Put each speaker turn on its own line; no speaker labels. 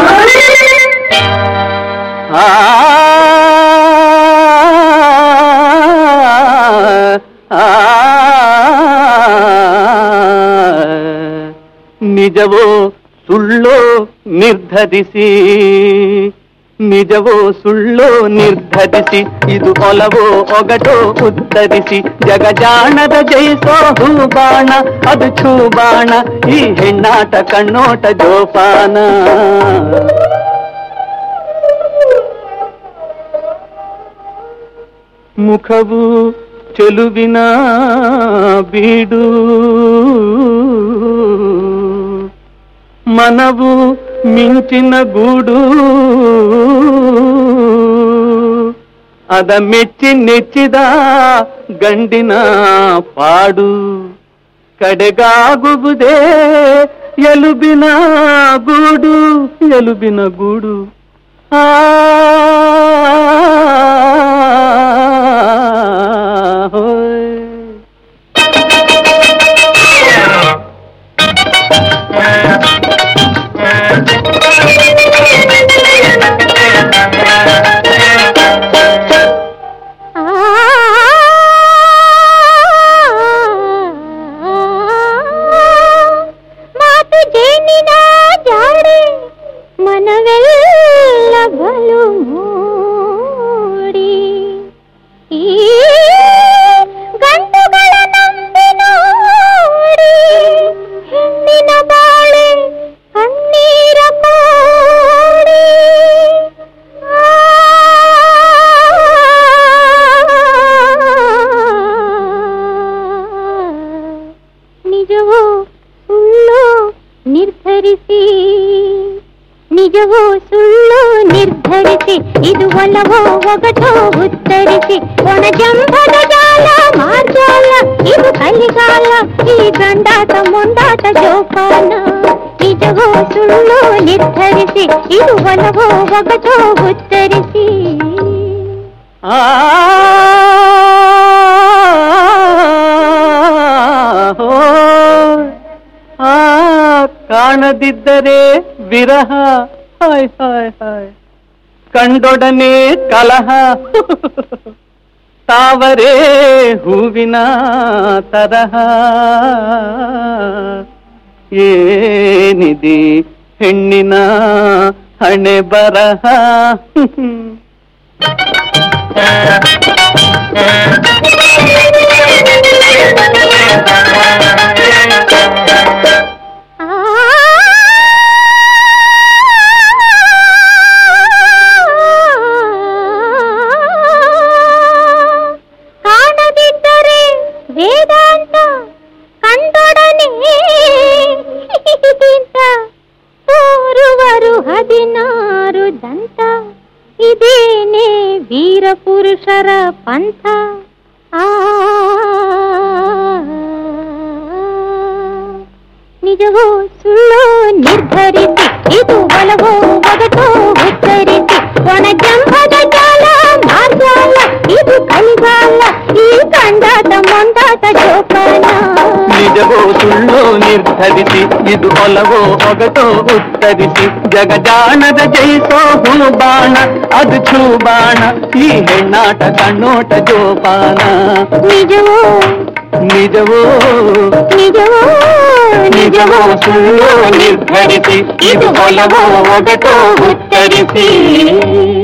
ಆ ಆ, ನಿಜವೋ ಸುಳ್ಳೋ ನಿರ್ಧರಿಸಿ ನಿಜವೋ ಸುಳ್ಳೋ ನಿರ್ಧರಿಸಿ ಇದು ಒಲವೋ ಒಗಟೋ ಉತ್ತರಿಸಿ ಜಗಜಾಣದ ಜಯಿಸೋ ಹೂಬಾಣ ಅದು ಚೂಬಾಣ ಈ ಹೆಣ್ಣಾಟ ಕಣ್ಣೋಟ ಜೋಪಾನ ಮುಖವು ಚೆಲುವಿನ ಬೀಡು ಮನವು ಮಿಂಚಿನ ಗೂಡು ಅದ ಮೆಚ್ಚಿ ನೆಚ್ಚಿದ ಗಂಡಿನ ಪಾಡು ಕಡೆಗಾಗುವುದೇ ಎಲುಬಿನ ಗೂಡು ಎಲುಬಿನ ಗೂಡು ಆ ಹೋಯ್.
ಮಾತು ಜೇನಿನ ಜಾಡೆ ಮನವೆಲ್ಲ ಬಲು ಮೂಡಿ ಈ ಗಂಡುಗಳ ನಂಬಿ ನೋಡಿ ಹೆಣ್ಣಿನ ಬಾಳೆ ಕಣ್ಣೀರ ಕೋಡಿ ನಿಜವೋ ಸುಳ್ಳು ನಿರ್ಧರಿಸಿ ನಿಜವೋ ಸುಳ್ಳು ನಿರ್ಧರಿಸಿ ಇದು ಒಲವೋ ಒಗಟೋ ಉತ್ತರಿಸಿ ಒಣ ಜಂಬದ ಜಾಲ ಮಾರ್ಜಾಲ ಇದು ಕಲಿಗಾಲ ಈ ಗಂಡಾಟ ಮೊಂಡಾಟ ಜೋಪಾನ ನಿಜವೋ ಸುಳ್ಳು ನಿರ್ಧರಿಸಿ ಇದು ಒಲವೋ ಒಗಟೋ ಉತ್ತರಿಸಿ
ಆ ಹೋಯ್. ಆ ಕಾಣದಿದ್ದರೆ ವಿರಹ ಹಾಯ್ ಹಾಯ್ ಹಾಯ್ ಕಂಡೊಡನೆ ಕಲಹ ತಾವರೇ ಹೂವಿನ ತರಹ ಏನಿದೆ ಹೆಣ್ಣಿನ ಹಣೆ ಬರಹ
ಕಾಣದಿದ್ದರೆ ವೇದಾಂತ ಕಂಡೊಡನೆ ಇಂತ ತೋರುವರು ಹದಿನಾರು ದಂತ ಇದೇನೆ ವೀರ ಪುರುಷರ ಪಂಥ ಆ ನಿಜವೋ ಸುಳ್ಳೋ ನಿರ್ಧರಿಸಿ ಇದು ಒಲವೋ ಒಗಟೋ ಉತ್ತರಿಸಿ ಒಣ ಜಂಬದ ಜಾಲ ಮಾರ್ಜಾಲ ಇದು ಕಲಿಗಾಲ ಈ ಕಂಡಾಟ ಮೊಂಡಾಟ ಜೋಪಾನ
ನಿಜವೋ ಸುಳ್ಳೋ ನಿರ್ಧರಿಸಿ ಇದು ಒಲವೋ ಒಗಟೋ ಉತ್ತರಿಸಿ ಜಗಜಾಣದ ಜಯಿಸೋ ಹೂಬಾಣ ಅದು ಚೂಬಾಣ ಈ ಹೆಣ್ಣಾಟ ಕಣ್ಣೋಟ ಜೋಪಾನ
ನಿಜವೋ
ನಿಜವೋ
ನಿಜವೋ
ನಿಜವೋ ಸುಳ್ಳೋ ನಿರ್ಧರಿಸಿ ಇದು ಒಲವೋ ಒಗಟೋ ಉತ್ತರಿಸಿ